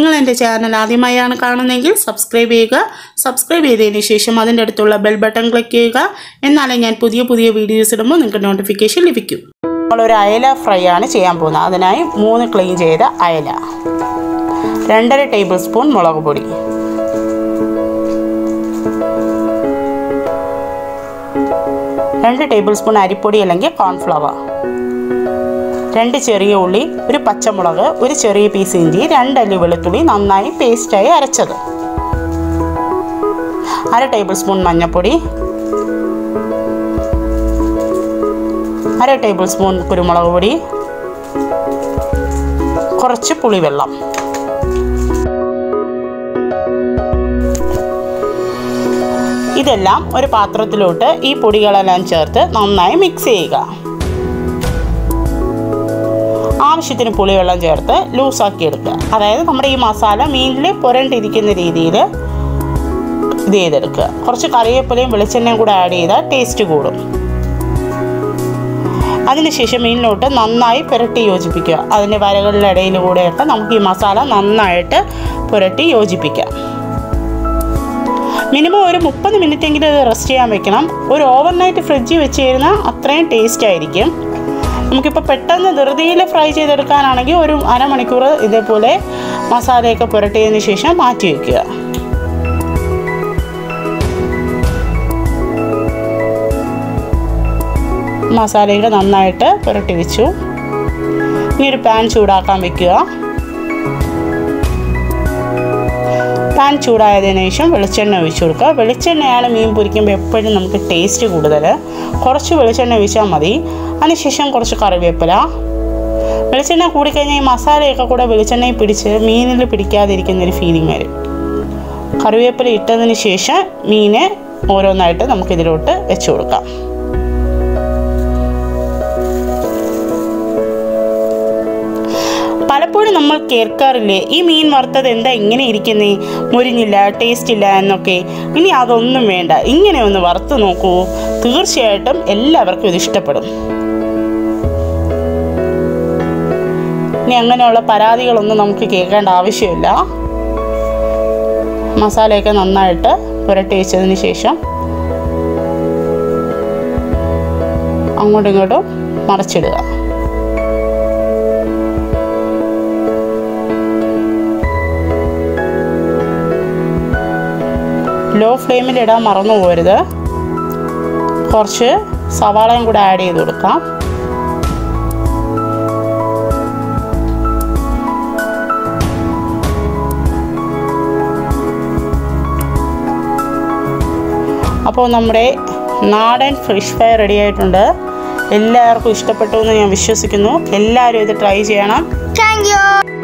നിങ്ങൾ എൻ്റെ ചാനൽ ആദ്യമായാണ് കാണുന്നതെങ്കിൽ സബ്സ്ക്രൈബ് ചെയ്യുക സബ്സ്ക്രൈബ് ചെയ്തതിന് ശേഷം അതിൻ്റെ അടുത്തുള്ള ബെൽ ബട്ടൺ ക്ലിക്ക് ചെയ്യുക എന്നാലേ ഞാൻ പുതിയ പുതിയ വീഡിയോസ് ഇടുമ്പോൾ നിങ്ങൾക്ക് നോട്ടിഫിക്കേഷൻ ലഭിക്കും നമ്മളൊരു അയല ഫ്രൈ ആണ് ചെയ്യാൻ പോകുന്നത് അതിനായി മൂന്ന് ക്ലീൻ ചെയ്ത അയല രണ്ടര ടേബിൾ സ്പൂൺ മുളക് പൊടി രണ്ട് ടേബിൾ സ്പൂൺ അരിപ്പൊടി അല്ലെങ്കിൽ കോൺഫ്ലവർ രണ്ട് ചെറിയ ഉള്ളി ഒരു പച്ചമുളക് ഒരു ചെറിയ പീസ് ഇഞ്ചി രണ്ടല്ലി വെളുത്തുള്ളി നന്നായി പേസ്റ്റായി അരച്ചത് അര ടേബിൾ സ്പൂൺ മഞ്ഞൾപ്പൊടി അര ടേബിൾ സ്പൂൺ കുരുമുളക് പൊടി കുറച്ച് പുളിവെള്ളം ഇതെല്ലാം ഒരു പാത്രത്തിലോട്ട് ഈ പൊടികളെല്ലാം ചേർത്ത് നന്നായി മിക്സ് ചെയ്യുക ആവശ്യത്തിന് പുളിവെള്ളം ചേർത്ത് ലൂസാക്കി എടുക്കുക അതായത് നമ്മുടെ ഈ മസാല മീനിൽ പുരണ്ടിരിക്കുന്ന രീതിയിൽ ഇത് ചെയ്തെടുക്കുക കുറച്ച് കറിവേപ്പിലയും വെളിച്ചെണ്ണയും കൂടെ ആഡ് ചെയ്താൽ ടേസ്റ്റ് കൂടും അതിനുശേഷം മീനിലോട്ട് നന്നായി പുരട്ടി യോജിപ്പിക്കുക അതിൻ്റെ വരകളുടെ ഇടയിൽ കൂടെയൊക്കെ നമുക്ക് ഈ മസാല നന്നായിട്ട് പുരട്ടി യോജിപ്പിക്കാം മിനിമം ഒരു മുപ്പത് മിനിറ്റെങ്കിലും ഇത് റെസ്റ്റ് ചെയ്യാൻ വെക്കണം ഒരു ഓവർനൈറ്റ് ഫ്രിഡ്ജിൽ വെച്ച് കഴിഞ്ഞാൽ അത്രയും ടേസ്റ്റ് ആയിരിക്കും നമുക്കിപ്പോൾ പെട്ടെന്ന് ധൃതിയിൽ ഫ്രൈ ചെയ്തെടുക്കാനാണെങ്കിൽ ഒരു അരമണിക്കൂർ ഇതേപോലെ മസാലയൊക്കെ പുരട്ടിയതിന് ശേഷം മാറ്റി വയ്ക്കുക മസാലയൊക്കെ നന്നായിട്ട് പുരട്ടി വെച്ചു ഇനി ഒരു പാൻ ചൂടാക്കാൻ വെക്കുക പാൻ ചൂടായതിനു ശേഷം വെളിച്ചെണ്ണ ഒഴിച്ചു കൊടുക്കുക വെളിച്ചെണ്ണയാണ് മീൻ പൊരിക്കുമ്പോൾ എപ്പോഴും നമുക്ക് ടേസ്റ്റ് കൂടുതൽ കുറച്ച് വെളിച്ചെണ്ണ ഒഴിച്ചാൽ മതി അതിനുശേഷം കുറച്ച് കറിവേപ്പില വെളിച്ചെണ്ണ കൂടിക്കഴിഞ്ഞാൽ ഈ മസാലയൊക്കെ കൂടെ വെളിച്ചെണ്ണയിൽ പിടിച്ച് മീനിൽ പിടിക്കാതിരിക്കുന്ന ഒരു ഫീലിംഗ് വരും കറിവേപ്പില ഇട്ടതിന് ശേഷം മീനെ ഓരോന്നായിട്ട് നമുക്കിതിലോട്ട് വെച്ച് കൊടുക്കാം പലപ്പോഴും നമ്മൾ കേൾക്കാറില്ലേ ഈ മീൻ വറുത്തത് എന്താ ഇങ്ങനെ ഇരിക്കുന്നേ മുരിഞ്ഞില്ല ടേസ്റ്റ് ഇല്ല എന്നൊക്കെ ഇനി അതൊന്നും വേണ്ട ഇങ്ങനെ ഒന്ന് വറുത്ത് നോക്കൂ തീർച്ചയായിട്ടും എല്ലാവർക്കും ഇത് ഇഷ്ടപ്പെടും ഇനി അങ്ങനെയുള്ള പരാതികളൊന്നും നമുക്ക് കേൾക്കേണ്ട ആവശ്യമില്ല മസാലയൊക്കെ നന്നായിട്ട് പുരട്ടി വെച്ചതിന് ശേഷം അങ്ങോട്ടും ഇങ്ങോട്ടും മറച്ചിടുക ലോ ഫ്ലെയിമിൽ ഇടാൻ മറന്നു പോകരുത് കുറച്ച് സവാളയും കൂടെ ആഡ് ചെയ്ത് കൊടുക്കാം അപ്പോൾ നമ്മുടെ നാടൻ ഫിഷ് ഫ്രൈ റെഡി ആയിട്ടുണ്ട് എല്ലാവർക്കും ഇഷ്ടപ്പെട്ടു എന്ന് ഞാൻ വിശ്വസിക്കുന്നു എല്ലാവരും ഇത് ട്രൈ ചെയ്യണം Thank you.